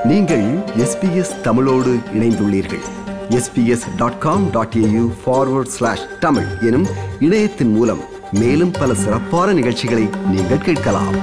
நீங்கள் எஸ்பிஎஸ் தமிழோடு இணைந்துள்ளீர்கள் SBS dot com dot AU forward slash Tamil எனும் இணையத்தின் மூலம் மேலும் பல சிறப்பான நிகழ்ச்சிகளை நீங்கள் கேட்கலாம்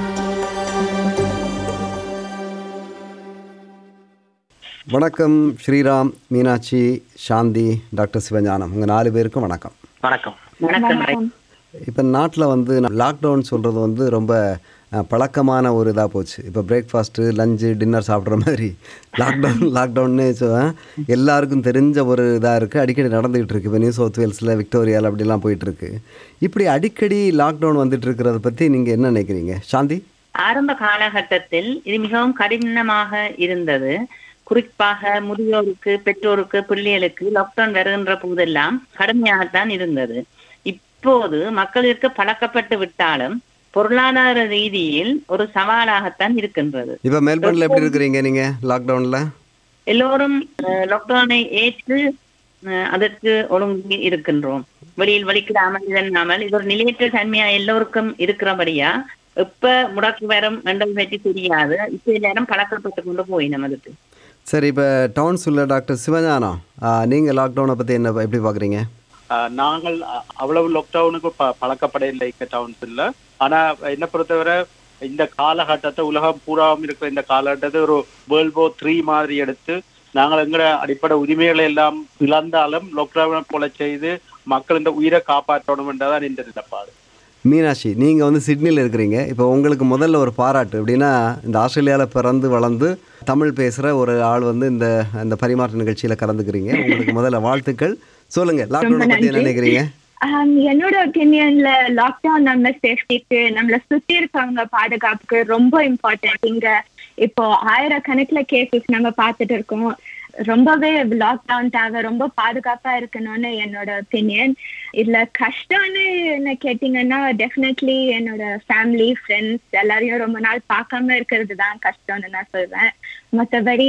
வணக்கம் ஸ்ரீராம் மீனாட்சி சாந்தி டாக்டர் சிவஞானம் உங்கள் நாலு பேருக்கும் வணக்கம் வணக்கம் வணக்கம் இப்போ நாட்டில் வந்து லாக்டவுன் சொல்கிறது வந்து ரொம்ப அஹ், பழக்கமான ஒரு இதாக போச்சு இப்போ பிரேக்ஃபாஸ்ட்டு லஞ்சு டின்னர் சாப்பிட்ற மாதிரி லாக்டவுன் லாக்டவுன்னு எல்லாருக்கும் தெரிஞ்ச ஒரு இதாக இருக்குது அடிக்கடி நடந்துகிட்டு இருக்கு இப்போ நியூ சவுத் வேல்ஸில் விக்டோரியாவில் அப்படிலாம் போயிட்டுருக்கு இப்படி அடிக்கடி லாக்டவுன் வந்துட்டு இருக்கிறத பற்றி நீங்கள் என்ன நினைக்கிறீங்க சாந்தி ஆரம்ப காலகட்டத்தில் இது மிகவும் கடினமாக இருந்தது குறிப்பாக முதியோருக்கு பெற்றோருக்கு பிள்ளைகளுக்கு லாக்டவுன் வருகின்ற போதெல்லாம் கடுமையாகத்தான் இருந்தது இப்போது மக்களிற்கு பழக்கப்பட்டு விட்டாலும் பொருளாதார ரீதியில் ஒரு சவாலாகத்தான் இருக்கின்றது இப்போ மெல்பர்னில் எப்படி இருக்கிறீங்க நீங்கள் லாக்டவுனில் எல்லோரும் அஹ், லாக்டவுனை ஏற்று அஹ், அதற்கு ஒழுங்கி இருக்கின்றோம் வெளியில் வலிக்கிறாமல் இதனாமல் இது ஒரு நிலையற்ற தன்மையா எல்லோருக்கும் இருக்கிறபடியா எப்ப முடக்கு வரும் என்றது பற்றி தெரியாது இப்ப எல்லாரும் பழக்கப்பட்டு கொண்டு போயினோம் அதுக்கு சரி இப்போ டவுன்ஸ் உள்ள டாக்டர் சிவஞானம் நீங்கள் லாக்டவுனை பற்றி என்ன எப்படி பார்க்குறீங்க ஆஹ் நாங்கள் அ- அவ்வளவு லாக்டவுனுக்கு ப பழக்கப்படையில்லை இங்க டவுன்ஸ் இல்ல ஆனா என்ன பொறுத்தவரை இந்த காலகட்டத்தை உலகம் பூராவும் இருக்கிற இந்த காலகட்டத்தை ஒரு வேர்ல்ட் வார் த்ரீ மாதிரி எடுத்து நாங்கள் எங்களோட அடிப்படை உரிமைகளை எல்லாம் இழந்தாலும் லாக்டவுனை போல செய்து மக்கள் இந்த உயிரை காப்பாற்றணும் என்றதான் இந்த நிலப்பாடு மீனாட்சி நீங்கள் வந்து சிட்னியில் இருக்கிறீங்க இப்போ உங்களுக்கு முதல்ல ஒரு பாராட்டு எப்படின்னா இந்த ஆஸ்திரேலியாவில் பிறந்து வளர்ந்து தமிழ் பேசுகிற ஒரு ஆள் வந்து இந்த இந்த பரிமாற்ற நிகழ்ச்சியில் கலந்துக்கிறீங்க உங்களுக்கு முதல்ல வாழ்த்துக்கள் சொல்லுங்கள் லாக்டவுனை பற்றி என்ன நினைக்கிறீங்க Um, என்னோட ஒப்பீனியன்ல லாக்டவுன் நம்ம சேஃப்டிக்கு நம்மள சுத்தி இருக்கவங்க பாதுகாப்புக்கு ரொம்ப இம்பார்ட்டன்ட் இங்க இப்போ ஆயிரக்கணக்குல கேசஸ் நம்ம பார்த்துட்டு இருக்கோம் ரொம்பவே லாக்டவுன் தேவை ரொம்ப பாதுகாப்பா இருக்கணும்னு என்னோட ஒப்பீனியன் இதுல கஷ்டம்னு என்ன கேட்டீங்கன்னா டெஃபினெட்லி என்னோட ஃபேமிலி ஃப்ரெண்ட்ஸ் எல்லாரையும் ரொம்ப நாள் பார்க்காம இருக்கிறது தான் கஷ்டம்னு நான் சொல்வேன் மற்றபடி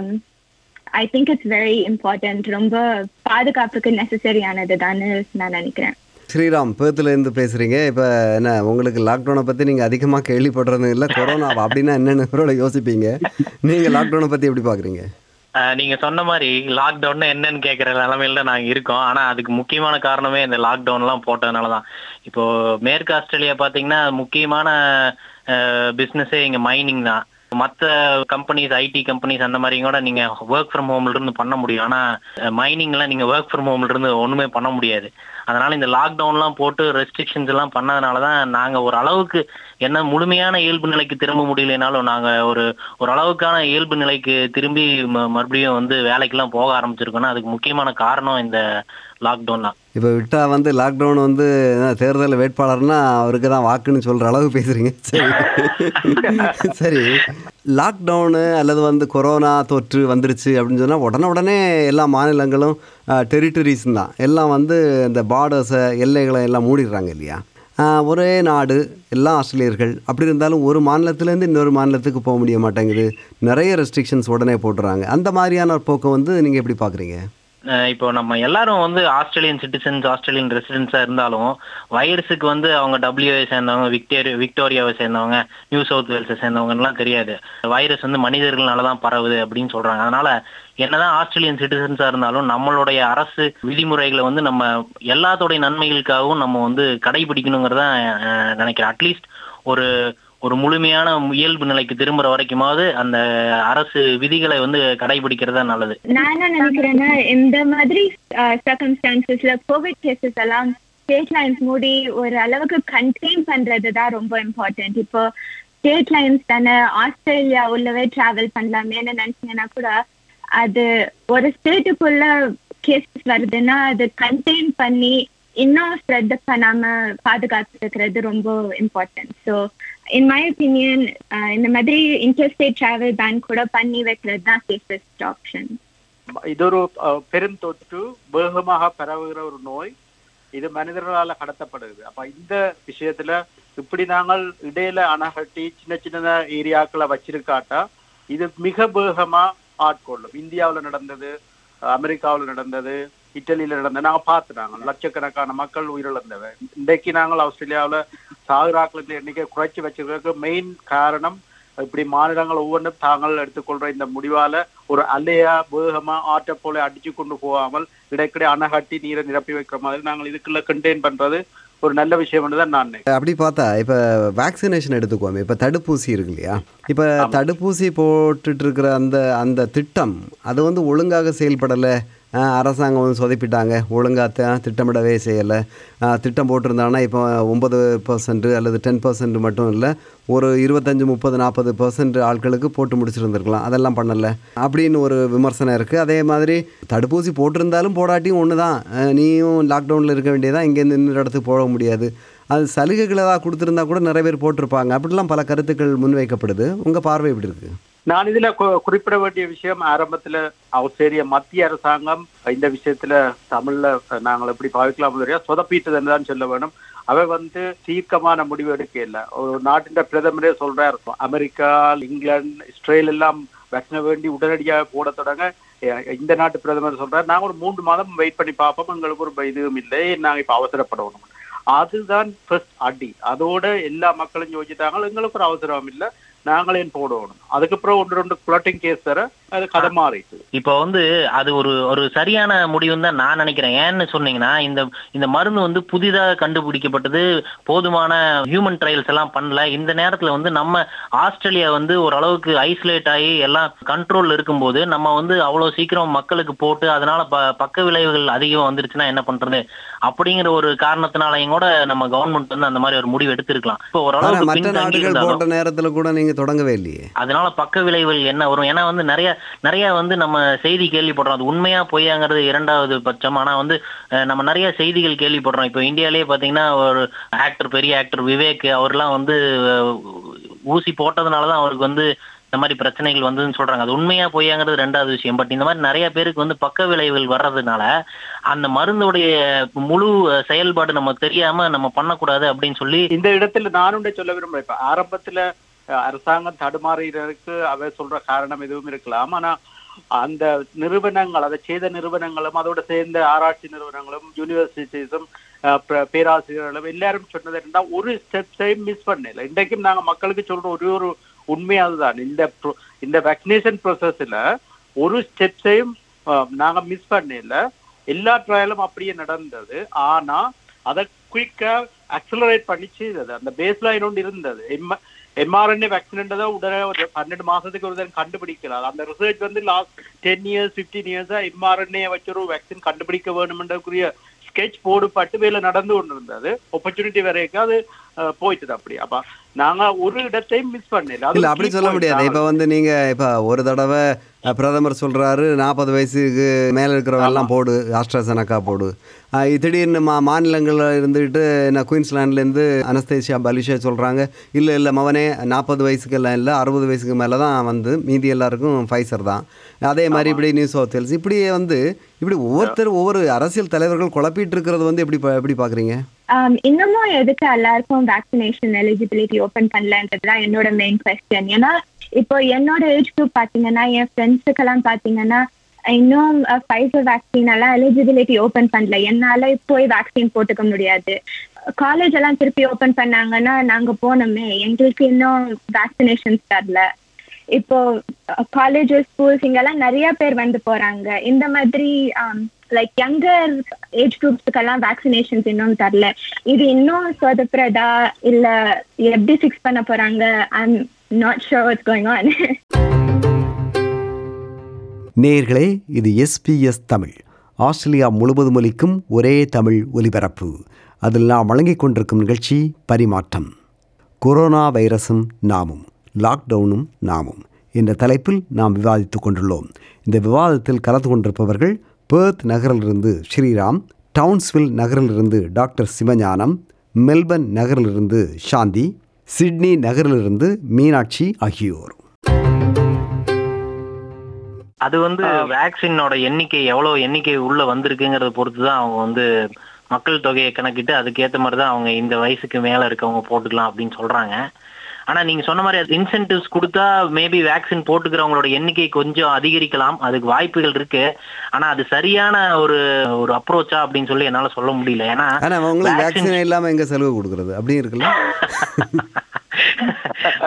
I think it's very important ரொம்ப பாதுகாப்புக்கு நெசசரியானது தான் நான் நினைக்கிறேன் ஸ்ரீராம் பேர்த்துலேருந்து பேசுகிறீங்க இப்போ என்ன உங்களுக்கு லாக்டவுனை பற்றி நீங்கள் அதிகமாக கேள்விப்படுறது இல்லை கொரோனாவா அப்படின்னா என்னென்னு கூட யோசிப்பீங்க நீங்கள் லாக்டவுனை பற்றி எப்படி பார்க்குறீங்க அஹ் நீங்க சொன்ன மாதிரி லாக்டவுன் என்னன்னு கேட்குற நிலமையில தான் நாங்க இருக்கோம் ஆனா அதுக்கு முக்கியமான காரணமே இந்த லாக்டவுன் எல்லாம் போட்டதுனால தான் இப்போ மேற்கு ஆஸ்திரேலியா பாத்தீங்கன்னா முக்கியமான பிசினஸே இங்க மைனிங் தான் மற்ற கம்பெனிஸ் ஐடி கம்பெனிஸ் அந்த மாதிரி கூட நீங்க ஒர்க் ஃப்ரம் ஹோம்ல இருந்து பண்ண முடியும் ஆனா மைனிங்ல நீங்க ஒர்க் ஃப்ரம் ஹோம்ல இருந்து ஒண்ணுமே பண்ண முடியாது அதனால இந்த லாக்டவுன்லாம் போட்டு ரெஸ்ட்ரிக்ஷன்ஸ் எல்லாம் பண்ணதுனால தான் நாங்க ஒரு அளவுக்கு என்ன முழுமையான இயல்பு நிலைக்கு திரும்ப முடியலனாலும் நாங்க ஒரு ஒரு அளவுக்கான இயல்பு நிலைக்கு திரும்பி ம- மறுபடியும் வந்து வேலைக்கெல்லாம் போக ஆரம்பிச்சிருக்கோம்னா அதுக்கு முக்கியமான காரணம் இந்த லாக்டவுன் தான் இப்போ விட்டா வந்து லாக்டவுன் வந்து தேர்தல் வேட்பாளர்னா அவருக்கு தான் வாக்குன்னு சொல்கிற அளவு பேசுகிறீங்க சரி சரி லாக்டவுனு அல்லது வந்து கொரோனா தொற்று வந்துருச்சு அப்படின்னு சொன்னால் உடனே உடனே எல்லா மாநிலங்களும் டெரிட்டரிஸ் தான் எல்லாம் வந்து இந்த பார்டர்ஸை எல்லைகளை எல்லாம் மூடிடுறாங்க இல்லையா ஆஹ், ஒரே நாடு எல்லாம் ஆஸ்திரேலியர்கள் அப்படி இருந்தாலும் ஒரு மாநிலத்திலேருந்து இன்னொரு மாநிலத்துக்கு போக முடிய மாட்டேங்குது நிறைய ரெஸ்ட்ரிக்ஷன்ஸ் உடனே போட்டுறாங்க அந்த மாதிரியான ஒரு போக்கை வந்து நீங்கள் எப்படி பார்க்குறீங்க அஹ் இப்போ நம்ம எல்லாரும் வந்து ஆஸ்திரேலியன் சிட்டிசன்ஸ் ஆஸ்திரேலியன் ரெசிடென்ஸா இருந்தாலும் வைரஸுக்கு வந்து அவங்க டபிள்யூஏ சேர்ந்தவங்க விக்டோரி விக்டோரியாவை சேர்ந்தவங்க நியூ சவுத் வேல்ஸை சேர்ந்தவங்கலாம் தெரியாது வைரஸ் வந்து மனிதர்களால தான் பரவுது அப்படின்னு சொல்றாங்க அதனால என்னதான் ஆஸ்திரேலியன் சிட்டிசன்ஸா இருந்தாலும் நம்மளுடைய அரசு விதிமுறைகளை வந்து நம்ம எல்லாத்தோடைய நன்மைகளுக்காகவும் நம்ம வந்து கடைபிடிக்கணுங்கிறத அஹ், நினைக்கிறேன் அட்லீஸ்ட் ஒரு ஒரு முழுமையான இயல்பு நிலைக்கு திரும்புற வரைக்குமாவது அந்த அரசு விதிகளை வந்து கடைபிடிக்கிறது நல்லது நான் என்ன நினைக்கிறேன்னா இந்த மாதிரி சர்க்கம்ஸ்டான்சஸ்ல கோவிட் கேசஸ் எல்லாம் ஸ்டேட் லைன்ஸ் மூடி ஒரு அளவுக்கு கண்டெயின் பண்றது தான் ரொம்ப இம்பார்ட்டன்ட் இப்போ ஸ்டேட் லைன்ஸ் தானே ஆஸ்திரேலியா உள்ளவே டிராவல் பண்ணலாமேன்னு நினைச்சீங்கன்னா கூட அது ஒரு ஸ்டேட்டுக்குள்ள கேசஸ் வருதுன்னா அது கண்டெயின் பண்ணி இன்னும் ஸ்ப்ரெட் பண்ணாம பாதுகாத்துக்கிறது ரொம்ப important so in my opinion இந்த மாதிரி இன்டர்ஸ்டேட் டிராவல் பேன் கூட பண்ணி வைக்கிறது தான் சேஃபஸ்ட் ஆப்ஷன் இது ஒரு அஹ், பெருந்தொற்று வேகமாக பரவுகிற ஒரு நோய் இது மனிதர்களால கடத்தப்படுது அப்ப இந்த விஷயத்துல இப்படி நாங்கள் இடையில அணகட்டி சின்ன சின்ன ஏரியாக்களை வச்சிருக்காட்டா இது மிக வேகமா ஆட்கொள்ளும் இந்தியாவுல நடந்தது அமெரிக்காவுல நடந்தது இட்டலியில நடந்தது நாங்க பார்த்துட்டாங்க லட்சக்கணக்கான மக்கள் உயிரிழந்தவ இன்றைக்கு நாங்கள் ஆஸ்திரேலியாவுல சாகுறாக்களுக்கு எண்ணிக்கை குறைச்சி வச்சிருக்கிறதுக்கு மெயின் காரணம் இப்படி மாநிலங்கள் ஒவ்வொன்றும் தாங்கள் எடுத்துக்கொள்ற இந்த முடிவால ஒரு அலையா வேகமா ஆற்ற போல அடிச்சு கொண்டு போகாமல் இடைக்கிടെ அணகட்டி நீரை நிரப்பி வைக்கிற மாதிரி நாங்கள் இதுக்குள்ள கண்டெயின் பண்றது ஒரு நல்ல விஷயம் தான் நான் நினைக்கிறேன். அப்படி பார்த்தா இப்போ வேக்சினேஷன் எடுத்துக்குவோமே இப்போ தடுப்பூசி இருக்கு இல்லையா இப்போ தடுப்பூசி போட்டுட்டு இருக்கிற அந்த அந்த திட்டம் அது வந்து ஒழுங்காக செயல்படலை அரசாங்கம் வந்து சொதப்பிட்டாங்க ஒழுங்காக திட்டமிடவே செய்யலை திட்டம் போட்டிருந்தாங்கன்னா இப்போ ஒன்பது பர்சன்ட் அல்லது டென் பர்சன்ட் மட்டும் இல்லை ஒரு இருபத்தஞ்சி முப்பது நாற்பது பர்சன்ட் ஆட்களுக்கு போட்டு முடிச்சிருந்துருக்கலாம் அதெல்லாம் பண்ணலை அப்படின்னு ஒரு விமர்சனம் இருக்குது அதே மாதிரி தடுப்பூசி போட்டிருந்தாலும் போடாட்டியும் ஒன்று தான் அஹ் நீயும் லாக்டவுனில் இருக்க வேண்டியதான் இங்கேருந்து இன்னொரு இடத்துக்கு போக முடியாது அது சலுகைகள் ஏதாவது கொடுத்துருந்தா கூட நிறைய பேர் போட்டிருப்பாங்க அப்படிலாம் பல கருத்துக்கள் முன்வைக்கப்படுது உங்கள் பார்வை எப்படி இருக்குது நான் இதுல கு- குறிப்பிட வேண்டிய விஷயம் ஆரம்பத்துல ஆஸ்திரேலிய மத்திய அரசாங்கம் இந்த விஷயத்துல தமிழ்ல நாங்கள் எப்படி பாவிக்கலாம் தெரியாது சொதப்பிட்டதுன்னு தான் சொல்ல வேணும் அவ வந்து தீர்க்கமான முடிவு எடுக்க இல்லை ஒரு நாட்டின் பிரதமரே சொல்றாரு அமெரிக்கா இங்கிலாந்து இஸ்ரேல் எல்லாம் வேக்சின வேண்டி உடனடியாக போட தொடங்க அஹ் இந்த நாட்டு பிரதமர் சொல்றாரு நாங்க ஒரு மூன்று மாதம் வெயிட் பண்ணி பார்ப்போம் எங்களுக்கு ஒரு இதுவும் இல்லை நாங்க இப்ப அவசரப்படணும் அதுதான் ஃபர்ஸ்ட் அடி அதோட எல்லா மக்களும் யோசிச்சாங்க எங்களுக்கு ஒரு அவசரம் இல்லை நாங்களே போடணும் அதுக்கப்புறம் ஒன்று ரெண்டு குளட்டிங் கேஸ் தர அது கதை மாறிட்டு இப்போ வந்து அது ஒரு ஒரு சரியான முடிவுன்னு தான் நான் நினைக்கிறேன் ஏன்னு சொன்னீங்கன்னா இந்த இந்த மருந்து வந்து புதிதாக கண்டுபிடிக்கப்பட்டது போதுமான ஹியூமன் ட்ரையல்ஸ் எல்லாம் பண்ணல இந்த நேரத்துல வந்து நம்ம ஆஸ்திரேலியா வந்து ஓரளவுக்கு ஐசோலேட் ஆகி எல்லாம் கண்ட்ரோல்ல இருக்கும்போது நம்ம வந்து அவ்வளவு சீக்கிரம் மக்களுக்கு போட்டு அதனால ப பக்க விளைவுகள் அதிகம் வந்துருச்சுன்னா என்ன பண்றது அப்படிங்கிற ஒரு காரணத்தினாலையும் கூட நம்ம கவர்மெண்ட் வந்து அந்த மாதிரி ஒரு முடிவு எடுத்திருக்கலாம் இப்போ ஆனால் ஓரளவுக்கு மற்ற பின்தங்கி நாடுகள் இருந்தாலும் போட்ட நேரத்தில் கூட நீங்கள் தொடங்கவே இல்லையே அதனால பக்க விளைவுகள் என்ன வரும் ஏன்னா வந்து நிறைய நிறைய வந்து நம்ம செய்தி கேள்விப்படுறோம் அது உண்மையா பொய்யாங்கிறது இரண்டாவது பட்சம் ஆனா வந்து அஹ், நம்ம நிறைய செய்திகள் கேள்விப்படுறோம் இப்போ இந்தியாலயே பாத்தீங்கன்னா ஒரு ஆக்டர் பெரிய ஆக்டர் விவேக் அவர்லாம் வந்து அஹ், ஊசி போட்டதுனாலதான் அவருக்கு வந்து இந்த மாதிரி பிரச்சனைகள் வந்ததுன்னு சொல்றாங்க அது உண்மையா பொய்யாங்கிறது ரெண்டாவது விஷயம் பட் இந்த மாதிரி நிறைய பேருக்கு வந்து பக்க விளைவுகள் வர்றதுனால அந்த மருந்துடைய முழு அஹ், செயல்பாடு நமக்கு தெரியாம நம்ம பண்ணக்கூடாது அப்படின்னு சொல்லி இந்த இடத்துல நானும் சொல்ல விரும்புறேன் இப்ப ஆரம்பத்துல அஹ், அரசாங்கம் தடுமாறுகிறதுக்கு அவ சொல்ற காரணம் எதுவும் இருக்கலாம் ஆனா அந்த நிறுவனங்கள் அதை செய்த நிறுவனங்களும் அதோட சேர்ந்த ஆராய்ச்சி நிறுவனங்களும் யூனிவர்சிட்டிஸும் பேராசிரியர்களும் எல்லாரும் சொன்னது என்னன்னா ஒரு ஸ்டெப்ஸையும் மிஸ் பண்ணல இன்றைக்கும் நாங்க மக்களுக்கு சொல்ற ஒரே ஒரு உண்மை அதுதான் இந்த pro- இந்த வேக்சினேஷன் ப்ரோசஸ்ல ஒரு ஸ்டெப்ஸையும் நாங்க மிஸ் பண்ணல எல்லா ட்ரையலும் அப்படியே நடந்தது ஆனா அதை குயிக்கா அக்சலரேட் பண்ணி செய்தது அந்த பேஸ் லைன் ஒன்று இருந்தது எம் எம்ஆர்என்ஏ வேக்சின்ன்றதை உடனே ஒரு பன்னெண்டு மாசத்துக்கு ஒரு தடவை கண்டுபிடிக்கலாம் அந்த ரிசர்ச் வந்து லாஸ்ட் டென் இயர்ஸ் பிப்டீன் இயர்ஸா எம்ஆர்என்ஏ வச்சு ஒரு வேக்சின் கண்டுபிடிக்க வேணும்ன்றக்குரிய ஸ்கெட்ச் போடுபட்டு வேலை நடந்து கொண்டு இருந்தது opportunity வரைக்கும் அது அஹ், போயிட்டுது அப்படி அப்ப நாங்க ஒரு இடத்தையும் மிஸ் பண்ணல அது இல்லை ஒரு அப்படி key சொல்ல point. முடியாது இப்போ வந்து நீங்கள் இப்போ ஒரு தடவை அஹ், பிரதமர் சொல்கிறாரு நாற்பது வயசுக்கு மேலே இருக்கிறவங்க எல்லாம் போடு ஆஸ்ட்ராசனக்கா போடு அஹ், இது திடீர்னு மா மாநிலங்களில் இருந்துக்கிட்டு நான் குயின்ஸ்லாண்ட்லேருந்து அனஸ்தேசியா பலிஷா சொல்கிறாங்க இல்லை இல்லை மவனே நாற்பது வயசுக்கெல்லாம் இல்லை அறுபது வயசுக்கு மேலே தான் வந்து மீதி எல்லாருக்கும் ஃபைசர் தான் அதே மாதிரி இப்படி நியூ சவுத் வேல்ஸ் இப்படியே வந்து இப்படி ஒவ்வொருத்தர் ஒவ்வொரு அரசியல் தலைவர்கள் குழப்பிட்டு இருக்கிறது வந்து எப்படி பா- எப்படி பார்க்குறீங்க Um, இன்னமும் எதுக்கு எல்லாருக்கும் வேக்சினேஷன் எலிஜிபிலிட்டி ஓபன் பண்ணலன்றது தான் என்னோட மெயின் கொஸ்டின் ஏன்னா இப்போ என்னோட ஏஜ் குரூப் பாத்தீங்கன்னா என் ஃப்ரெண்ட்ஸுக்கெல்லாம் பாத்தீங்கன்னா இன்னும் ஃபைசர் வேக்சின் எல்லாம் எலிஜிபிலிட்டி ஓபன் பண்ணல என்னால போய் வேக்சின் போட்டுக்க முடியாது காலேஜ் எல்லாம் திருப்பி ஓபன் பண்ணாங்கன்னா நாங்க போனோமே எங்களுக்கு இன்னும் வேக்சினேஷன்ஸ் தரல இப்போ காலேஜ் ஸ்கூல்ஸ் இங்கெல்லாம் நிறைய பேர் வந்து போறாங்க இந்த மாதிரி லைக் யங்கர் ஏஜ் குரூப்ஸ்க்கெல்லாம் வேக்சினேஷன்ஸ் இன்னும் தரல இது இன்னும் சொதப்புறதா இல்ல எப்படி ஃபிக்ஸ் பண்ண போறாங்க I'm not sure what's going on நேர்களே இது எஸ்பிஎஸ் தமிழ் ஆஸ்திரேலியா முழுவதும் ஒலிக்கும் ஒரே தமிழ் ஒலிபரப்பு அதில் நாம் வழங்கிக் கொண்டிருக்கும் நிகழ்ச்சி பரிமாற்றம் கொரோனா வைரஸும் நாமும் லாக்டவுனும் நாமும் என்ற தலைப்பில் நாம் விவாதித்துக் கொண்டுள்ளோம் இந்த விவாதத்தில் கலந்து கொண்டிருப்பவர்கள் பேர்த் நகரிலிருந்து ஸ்ரீராம் டவுன்ஸ்வில் நகரிலிருந்து டாக்டர் சிவஞானம் மெல்பர்ன் நகரிலிருந்து சாந்தி சிட்னி நகரிலிருந்து மீனாட்சி ஆகியோர் அது வந்து வேக்சினோட எண்ணிக்கை எவ்வளவு எண்ணிக்கை உள்ள வந்திருக்குங்கிறத பொறுத்து தான் அவங்க வந்து மக்கள் தொகையை கணக்கிட்டு அதுக்கேத்த மாதிரி தான் அவங்க இந்த வயசுக்கு மேல இருக்கவங்க போட்டுக்கலாம் அப்படின்னு சொல்றாங்க ஆனா நீங்க சொன்ன மாதிரி இன்சென்டிவ்ஸ் கொடுத்தா மேபி வேக்சின் போட்டுக்கிறவங்களோட எண்ணிக்கை கொஞ்சம் அதிகரிக்கலாம் அதுக்கு வாய்ப்புகள் இருக்கு ஆனா அது சரியான ஒரு ஒரு அப்ரோச்சா அப்படின்னு சொல்லி என்னால சொல்ல முடியல ஏன்னா ஆனால் உங்களுக்கு vaccine- வேக்சினே இல்லாமல் எங்கே செலவு கொடுக்குறது அப்படி இருக்குல்ல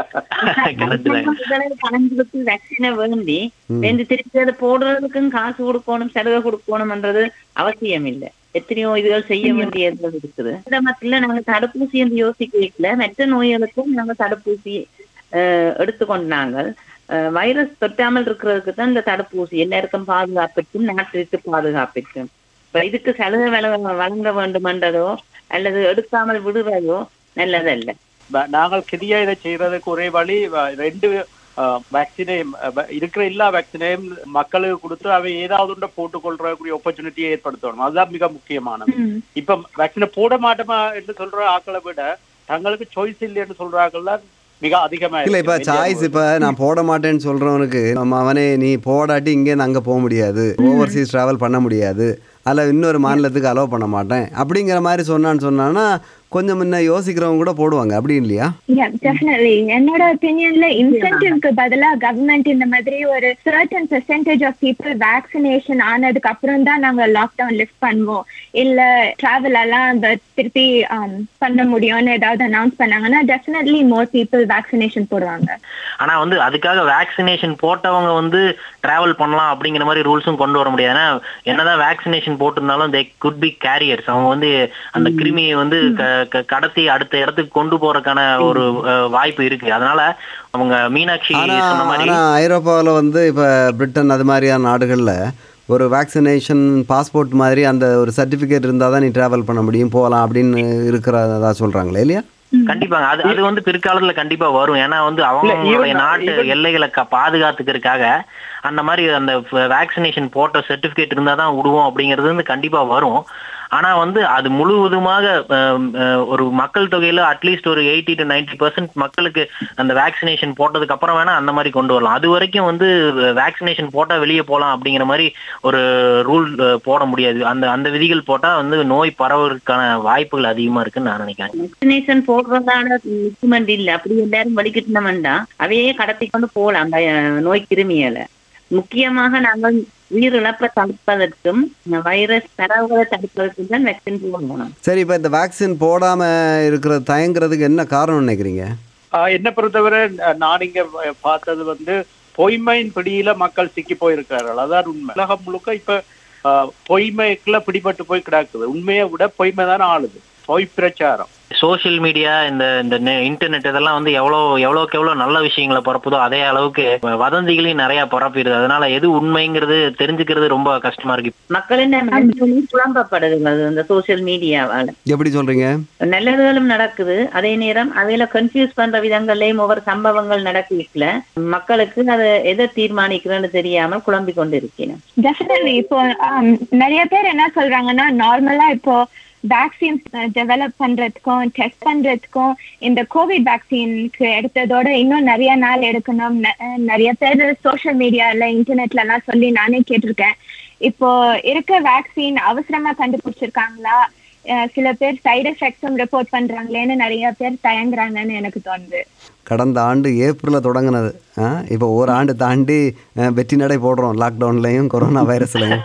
Correct தான். பணம் கொடுத்து வேக்சினை வேண்டி வேண்டி திருப்பி அதை போடுறதுக்கும் காசு கொடுக்கணும் செலவு கொடுக்கணும்ன்றது அவசியம் இல்லை எத்தனையோ இதுகள் செய்ய வேண்டியது இருக்குது இந்த மத்தியில நாங்க தடுப்பூசி என்று யோசிக்கல மற்ற நோய்களுக்கும் நாங்க தடுப்பூசி அஹ், எடுத்துக்கொண்டாங்க அஹ், வைரஸ் தொட்டாமல் இருக்கிறதுக்கு தான் இந்த தடுப்பூசி எல்லாருக்கும் பாதுகாப்பிற்கும் நாட்டிற்கு பாதுகாப்பிற்கும் இப்ப இதுக்கு சலுகை வழங்க வழங்க வேண்டுமென்றதோ அல்லது எடுக்காமல் விடுவதோ நல்லதல்ல ப- நாங்கள் கிரியா இதை செய்யறதுக்கு ஒரே வழி வ- ரெண்டு வேக்சினையும் இருக்கிற எல்லா வேக்சினையும் மக்களுக்கு கொடுத்து அவை ஏதாவது ஒன்றை போட்டுக்கொள்றக்கூடிய ஆப்பர்ச்சுனிட்டியை ஏற்படுத்தணும் அதுதான் மிக முக்கியமானது ம். இப்ப வேக்சினை போட மாட்டோமா என்று சொல்ற ஆட்களை விட தங்களுக்கு சாய்ஸ் இல்லைன்னு சொல்ற ஆட்கள் தான் மிக அதிகமா இல்லை இப்போ இருக்கு. சாய்ஸ் இப்போ நான் போட மாட்டேன்னு சொல்கிறவனுக்கு நம்ம அவனே நீ போடாட்டி இங்கேருந்து அங்கே போக முடியாது ஓவர்சீஸ் ட்ராவல் பண்ண முடியாது அதில் இன்னொரு மாநிலத்துக்கு அலோவ் பண்ண மாட்டேன் அப்படிங்கிற மாதிரி சொன்னான்னு சொன்னான்னா கொஞ்சம் முன்ன யோசிக்கிறவங்க கூட போடுவாங்க அப்படி இல்லையா Yeah, definitely. என்னோட ஒப்பீனியன்ல இன்சென்டிவ்க்கு பதிலா கவர்மெண்ட் இந்த மாதிரி ஒரு certain percentage of people vaccination ஆனதுக்கு அப்புறம் தான் நாங்க லாக்டவுன் லிஃப்ட் பண்ணுவோம் இல்ல டிராவல் எல்லாம் அந்த திருப்பி um, பண்ண முடியும்னு ஏதாவது அனௌன்ஸ் பண்ணாங்கன்னா டெஃபினெட்லி மோர் பீப்புள் வேக்சினேஷன் போடுவாங்க ஆனா வந்து அதுக்காக வேக்சினேஷன் போட்டவங்க வந்து டிராவல் பண்ணலாம் அப்படிங்கிற மாதிரி ரூல்ஸும் கொண்டு வர முடியாது ஏன்னா என்னதான் வேக்சினேஷன் போட்டிருந்தாலும் தே குட் பி கேரியர்ஸ் அவங்க வந்து அந்த கிருமியை வந்து க- க- கடத்தி அடுத்த இடத்துக்கு கொண்டு போறதுக்கான ஒரு அஹ், வாய்ப்பு இருக்கு அதனால அவங்க மீனாட்சி ஆனா சொன்ன மாதிரி ஆனா ஐரோப்பாவில் வந்து இப்போ பிரிட்டன் அது மாதிரியான நாடுகளில் ஒரு வேக்சினேஷன் பாஸ்போர்ட் மாதிரி அந்த ஒரு சர்டிஃபிகேட் இருந்தால் தான் நீ ட்ராவல் பண்ண முடியும் போகலாம் அப்படின்னு இருக்கிறதா சொல்கிறாங்களே இல்லையா கண்டிப்பாங்க அது அது வந்து பிற்காலத்துல கண்டிப்பா வரும் ஏன்னா வந்து அவங்களுடைய even- நாட்டு even- எல்லைகளை க- பாதுகாத்துக்கிறதுக்காக அந்த மாதிரி அந்த வேக்சினேஷன் போட்ட சர்டிபிகேட் இருந்தா தான் விடுவோம் அப்படிங்கிறது வந்து கண்டிப்பா வரும் ஆனா வந்து அது முழுவதுமாக அஹ், அஹ், ஒரு மக்கள் தொகையில அட்லீஸ்ட் ஒரு எயிட்டி டு நைன்டி பர்சன்ட் மக்களுக்கு அந்த வேக்சினேஷன் போட்டதுக்கு அப்புறம் வேணா அந்த மாதிரி கொண்டு வரலாம் அது வரைக்கும் வந்து வேக்சினேஷன் போட்டா வெளியே போலாம் அப்படிங்கிற மாதிரி ஒரு ரூல் போட முடியாது அந்த அந்த விதிகள் போட்டா வந்து நோய் பரவறதுக்கான வாய்ப்புகள் அதிகமா இருக்குன்னு நான் நினைக்கிறேன் வேக்சினேஷன் போடுறதால நிச்சயமண்ட் இல்ல அப்படி எல்லாரும் வலிக்கிட்டோம்னா அவையே கடத்தி கொண்டு போகலாம் அந்த அஹ், நோய் கிருமிகளை முக்கியமாக நாங்கள் உயிரிழப்பை தடுப்பதற்கும் வைரஸ் பரவுவதை தடுப்பதற்கும் தான் வேக்சின் போடணும் சரி இப்போ இந்த வேக்சின் போடாமல் இருக்கிற தயங்குறதுக்கு என்ன காரணம் நினைக்கிறீங்க ஆஹ் என்னை பொறுத்தவரை அஹ், நான் இங்க அஹ், பார்த்தது வந்து பொய்மையின் பிடியில மக்கள் சிக்கி போயிருக்கார்கள் அதான் உண்மை உலகம் முழுக்க இப்ப ஆஹ், பொய்மைக்குள்ள பிடிபட்டு போய் கிடக்குது உண்மையை விட பொய்மை தானே ஆளுது பொய் பிரச்சாரம் சோஷியல் மீடியா இந்த இந்த இன்டர்நெட் இதெல்லாம் வந்து எவ்வளோ எவ்வளோக்கு எவ்வளோ நல்ல விஷயங்களை பரப்புதோ அதே அளவுக்கு வதந்திகளையும் நிறைய பரப்பிடுது அதனால எது உண்மைங்கிறது தெரிஞ்சுக்கிறது ரொம்ப கஷ்டமா இருக்கு மக்களின் மனசுலி குழம்பப்படுகிறது அந்த சோசியல் மீடியாவால எப்படி சொல்கிறீங்க நல்லதுகளும் நடக்குது அதே நேரம் அவையில கன்ஃபியூஸ் பண்ற விதங்கள்லயும் ஒவ்வொரு சம்பவங்கள் நடக்கல மக்களுக்கு அதை எதை தீர்மானிக்கிறேன்னு தெரியாமல் குழம்பிக் கொண்டிருக்கிறேன் டெஃபினெட்லி இப்போ um, நிறைய பேர் என்ன சொல்றாங்கன்னா நார்மலா இப்போ வேக்சின்ஸ் டெவலப் பண்றதுக்கும் டெஸ்ட் பண்றதுக்கும் இந்த கோவிட் வேக்சினுக்கு எடுத்ததோட இன்னும் நிறைய நாள் எடுக்கணும் ந- அஹ் நிறைய பேர் சோஷியல் மீடியால இன்டர்நெட்ல எல்லாம் சொல்லி நானே கேட்டிருக்கேன் இப்போ இருக்க வேக்சின் அவசரமா கண்டுபிடிச்சிருக்காங்களா அஹ் சில பேர் சைடு எஃபெக்ட்ஸும் ரிப்போர்ட் பண்றாங்களேன்னு நிறைய பேர் தயங்குறாங்கன்னு எனக்கு தோணுது கடந்த ஆண்டு ஏப்ரலில் தொடங்கினது ஆ இப்போ ஒரு ஆண்டு தாண்டி அஹ், வெற்றி நடை போடுறோம் லாக்டவுன்லையும் கொரோனா வைரஸ்லையும்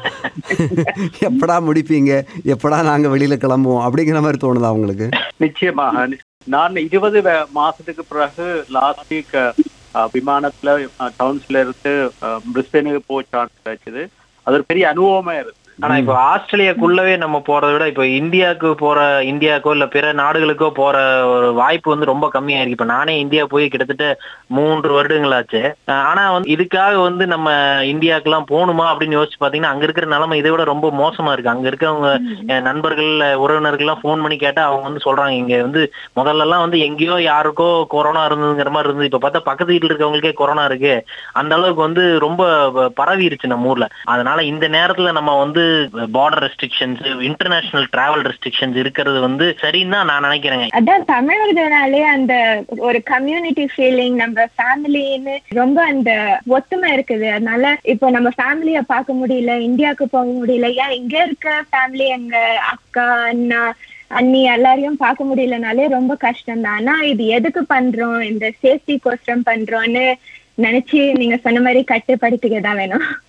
எப்படா முடிப்பீங்க எப்படா நாங்கள் வெளியில் கிளம்புவோம் அப்படிங்கிற மாதிரி தோணுதா உங்களுக்கு நிச்சயமாக நான் இருபது வே- மாசத்துக்கு பிறகு லாஸ்ட் வீக் விமானத்துல டவுன்ஸ்ல இருந்து பிரிஸ்பெனுக்கு போய் சான்ஸ் கிடைச்சது அது ஒரு பெரிய அனுபவமா இருக்கு ஆனா இப்போ ஆஸ்திரேலியாக்குள்ளவே நம்ம போறதை விட இப்போ இந்தியாவுக்கு போற இந்தியாக்கோ இல்ல பிற நாடுகளுக்கோ போற ஒரு வாய்ப்பு வந்து ரொம்ப கம்மியா இருக்கு இப்ப நானே இந்தியா போய் கிட்டத்தட்ட மூன்று வருடங்களாச்சு அஹ் ஆனா வந்து இதுக்காக வந்து நம்ம இந்தியாக்கெல்லாம் போகணுமா அப்படின்னு யோசிச்சு பாத்தீங்கன்னா அங்க இருக்கிற நிலைமை இதை விட ரொம்ப மோசமா இருக்கு அங்க இருக்கவங்க என் நண்பர்கள் உறவினர்கள் எல்லாம் போன் பண்ணி கேட்டா அவங்க வந்து சொல்றாங்க இங்க வந்து முதல்ல எல்லாம் வந்து எங்கேயோ யாருக்கோ கொரோனா இருந்ததுங்கிற மாதிரி இருந்தது இப்ப பார்த்தா பக்கத்து வீட்டுல இருக்கவங்களுக்கே கொரோனா இருக்கு அந்த அளவுக்கு வந்து ரொம்ப ப- பரவிருச்சு நம்ம ஊர்ல அதனால இந்த நேரத்துல நம்ம வந்து border restrictions international travel restrictions இருக்கிறது வந்து சரின்னு தான் நான் நினைக்கிறேங்க அதான் தமிழர்களாலே அந்த ஒரு கம்யூனிட்டி ஃபீலிங் நம்ம ஃபேமிலின்னு ரொம்ப அந்த ஒத்துமை இருக்குது அதனால இப்போ நம்ம ஃபேமிலிய பார்க்க முடியல இந்தியாவுக்கு போக முடியல ஏன் இங்க இருக்க ஃபேமிலி எங்க அக்கா அண்ணா அண்ணி எல்லாரையும் பார்க்க முடியலனாலே ரொம்ப கஷ்டம் தான் ஆனா இது எதுக்கு பண்றோம் இந்த சேஃப்டி கோசரம் பண்றோம்னு நினைச்சு நீங்க சொன்ன மாதிரி கட்டுப்படுத்திக்க தான் வேணும்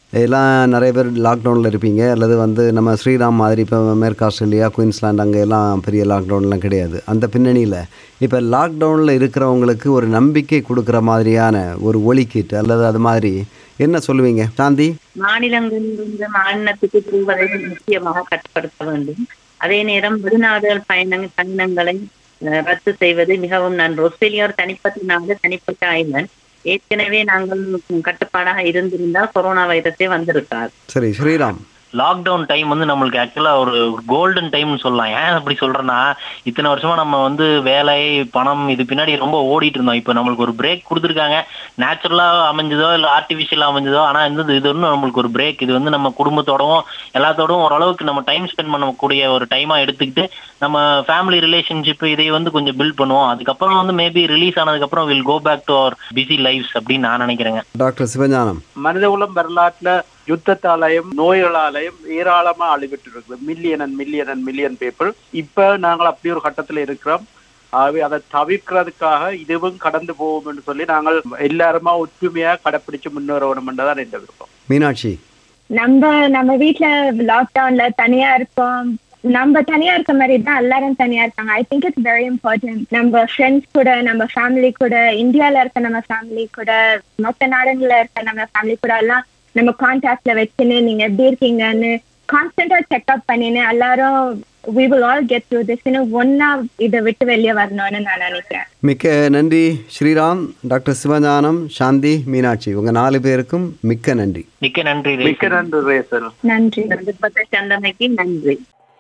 எல்லாம் நிறைய பேர் லாக்டவுனில் இருப்பீங்க அல்லது வந்து நம்ம ஸ்ரீராம் மாதிரி இப்போ மேற்கு ஆஸ்திரேலியா குயின்ஸ்லாண்ட் அங்கே எல்லாம் பெரிய லாக்டவுன்லாம் கிடையாது அந்த பின்னணியில் இப்போ லாக்டவுனில் இருக்கிறவங்களுக்கு ஒரு நம்பிக்கை கொடுக்குற மாதிரியான ஒரு ஒலிக்கீட்டு அல்லது அது மாதிரி என்ன சொல்லுவீங்க சாந்தி மாநிலங்களிலிருந்து மாநிலத்துக்கு செல்வதை முக்கியமாக கட்டுப்படுத்த வேண்டும் அதே நேரம் வெளிநாடுகள் பயண பயணங்களை அஹ், ரத்து செய்வது மிகவும் நன்று ஆஸ்திரேலியா ஒரு தனிப்பட்ட நாடு தனிப்பட்ட ஐலண்ட் ஏற்கனவே நாங்கள் கட்டுப்பாடாக இருந்திருந்தால் கொரோனா வைரஸே வந்திருக்காது சரி ஸ்ரீராம் லாக்டவுன் டைம் வந்து நம்மளுக்கு ஆக்சுவலா ஒரு கோல்டன் டைம்னு சொல்லலாம் ஏன் அப்படி சொல்றேன்னா இத்தனை வருஷமா நம்ம வந்து வேலை பணம் இது பின்னாடி ரொம்ப ஓடிட்டு இருந்தோம் இப்போ நம்மளுக்கு ஒரு பிரேக் கொடுத்துருக்காங்க நேச்சுரலா அமைஞ்சதோ இல்லை ஆர்டிஃபிஷியலா அமைஞ்சதோ ஆனா இந்த இது வந்து நம்மளுக்கு ஒரு பிரேக் இது வந்து நம்ம குடும்பத்தோடவும் எல்லாத்தோடவும் ஓரளவுக்கு நம்ம டைம் ஸ்பெண்ட் பண்ணக்கூடிய ஒரு டைமா எடுத்துக்கிட்டு நம்ம ஃபேமிலி ரிலேஷன்ஷிப் இதை வந்து கொஞ்சம் பில்ட் பண்ணுவோம் அதுக்கப்புறம் வந்து மேபி ரிலீஸ் ஆனதுக்கப்புறம் will go back to our busy lifes அப்படின்னு நான் நினைக்கிறேங்க டாக்டர் சிவஞானம் மனிதகுலம் வரலாற்றுல யுத்தத்தாலையும் நோய்களாலையும் ஏராளமா அழிவிட்டு இருக்குது million and million and million people இப்ப நாங்கள் அப்படி ஒரு கட்டத்துல இருக்கிறோம் ஆகவே அதை தவிர்க்கிறதுக்காக இதுவும் கடந்து போவோம் என்று சொல்லி நாங்கள் எல்லாருமா ஒற்றுமையா கடைப்பிடிச்சு முன்னேறணும் என்றுதான் என்ற விருப்பம் மீனாட்சி நம்ம நம்ம வீட்ல லாக்டவுன்ல தனியா இருக்கோம் நம்ம தனியா இருக்க மாதிரி தான் எல்லாரும் தனியா இருக்காங்க I think it's very important நம்ம ஃப்ரெண்ட்ஸ் கூட நம்ம ஃபேமிலி கூட இந்தியால இருக்க நம்ம ஃபேமிலி கூட மொத்த நாடுகள்ல இருக்க நம்ம ஃபேமிலி கூட எல்லாம் நம்ம கான்டாக்ட்ல வச்சுன்னு நீங்க எப்படி இருக்கீங்கன்னு கான்ஸ்டன்டா செக்அப் பண்ணின்னு எல்லாரும் we will all get through this ன்னு ஒன்னா இதை விட்டு வெளியே வரணும்னு நான் நினைக்கிறேன் மிக்க நன்றி ஸ்ரீராம் டாக்டர் சிவஞானம் சாந்தி மீனாட்சி உங்கள் நாலு பேருக்கும் மிக்க நன்றி மிக்க நன்றி மிக்க நன்றி ரேசல் நன்றி சந்தர்ப்பத்தை சந்தனைக்கு நன்றி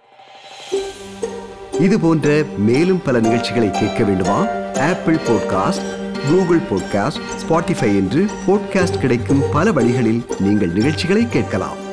இது போன்ற மேலும் பல நிகழ்ச்சிகளை கேட்க வேண்டுமா Apple podcast Google podcast Spotify என்று பாட்காஸ்ட் கிடைக்கும் பல வழிகளில் நீங்கள் நிகழ்ச்சிகளை கேட்கலாம்